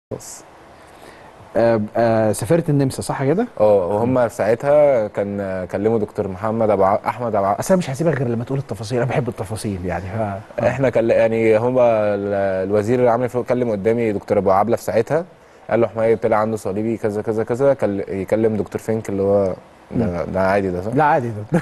خلاص آه آه سافرت النمسا صح كده؟ اه وهم ساعتها كان كلموا دكتور محمد ابو ع- احمد ابو ع- اصل انا مش هسيبك غير لما تقول التفاصيل انا بحب التفاصيل يعني ف... احنا كل يعني هم الوزير اللي عامل فوق كلم قدامي دكتور ابو عبله في ساعتها قال له حماية طلع عنده صليبي كذا كذا كذا كل- يكلم دكتور فينك اللي هو ده, ده عادي ده صح؟ لا عادي ده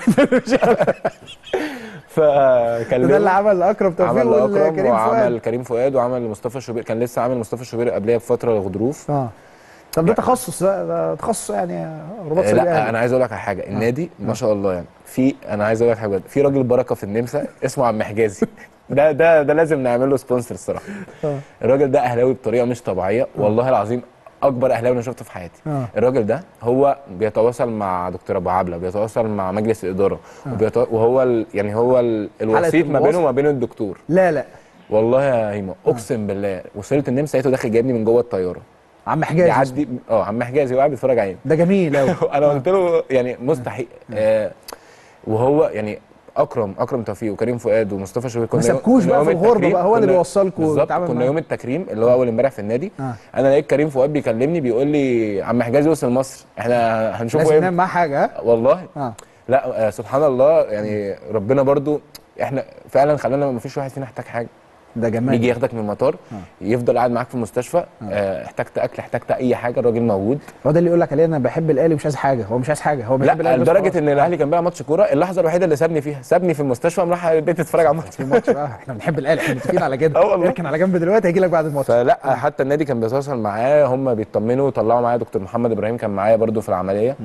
فكلمه ده اللي عمل اكرم توفيق عمل اكرم والكريم وعمل فؤاد كريم فؤاد وعمل مصطفى شوبير كان لسه عامل مصطفى شوبير قبلها بفتره الغضروف اه طب ده تخصص ده, ده تخصص يعني رباط آه، صليبي لا أهلي. انا عايز اقول لك على حاجه النادي ما شاء الله يعني في انا عايز اقول لك حاجه بجد في راجل بركه في النمسا اسمه عم حجازي ده ده ده لازم نعمل له سبونسر الصراحه آه. الراجل ده اهلاوي بطريقه مش طبيعيه والله العظيم اكبر اهلاوي انا شفته في حياتي آه. الراجل ده هو بيتواصل مع دكتور ابو عبله بيتواصل مع مجلس الاداره وبيتو... وهو ال... يعني هو ال... الوسيط ما بينه الوصل. وما بين الدكتور لا لا والله يا هيما اقسم بالله وصلت النمسا لقيته داخل جايبني من جوه الطياره عم حجازي اسمه. بيعدي اه عم حجازي وقاعد بيتفرج علينا ده جميل قوي انا قلت له يعني مستحيل آه وهو يعني اكرم اكرم توفيق وكريم فؤاد ومصطفى شوقي كنا ما سابكوش كنا بقى يوم في الغربة التكريم- بقى، هو اللي كنا- بيوصلكوا بالظبط ويتعامل كنا معاك. يوم التكريم اللي هو اول امبارح في النادي آه. انا لقيت كريم فؤاد بيكلمني بيقول لي عم حجازي وصل مصر احنا هنشوفه لازم ايه نعمل معاه حاجه ها؟ والله اه لا آه سبحان الله يعني ربنا برضو احنا فعلا خلانا ما فيش واحد فينا احتاج حاجه ده جمال يجي ياخدك من المطار يفضل قاعد معاك في المستشفى آه احتجت اكل احتجت اي حاجه الراجل موجود هو ده اللي يقول لك عليه انا بحب الاهلي ومش عايز حاجه هو مش عايز حاجه هو بيحب لا الاهلي بس لدرجه خلاص. ان الاهلي كان بيلعب ماتش كوره اللحظه الوحيده اللي سابني فيها سابني في المستشفى قام راح البيت يتفرج على الماتش في الماتش بقى احنا بنحب الاهلي احنا متفقين على كده اه والله. اركن على جنب دلوقتي هيجي لك بعد الماتش فلا حتى النادي كان بيتواصل معاه هم بيطمنوا طلعوا معايا دكتور محمد ابراهيم كان معايا برده في العمليه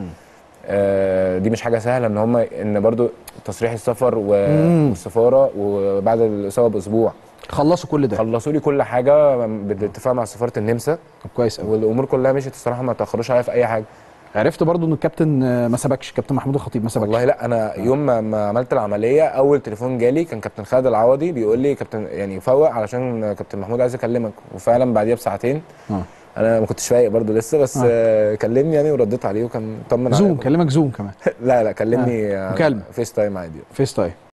آه دي مش حاجه سهله ان هم ان برده تصريح السفر و- مم. والسفاره وبعد الاصابه باسبوع خلصوا كل ده خلصوا لي كل حاجه بالاتفاق مع سفاره النمسا طب كويس قوي والامور كلها مشيت الصراحه ما تاخروش عليا في اي حاجه عرفت برضو ان الكابتن آه، ما سبكش كابتن محمود الخطيب ما سبكش والله لا انا يوم ما- ما عملت العمليه اول تليفون جالي كان كابتن خالد العوضي بيقول لي كابتن يعني فوق علشان كابتن محمود عايز يكلمك وفعلا بعديها بساعتين اه انا ما كنتش فايق برضو لسه بس آه. آه. كلمني يعني ورديت عليه وكان طمن زوم عليا كلمك زوم كمان لا لا كلمني آه. مكالمة. فيس تايم عادي فيس تايم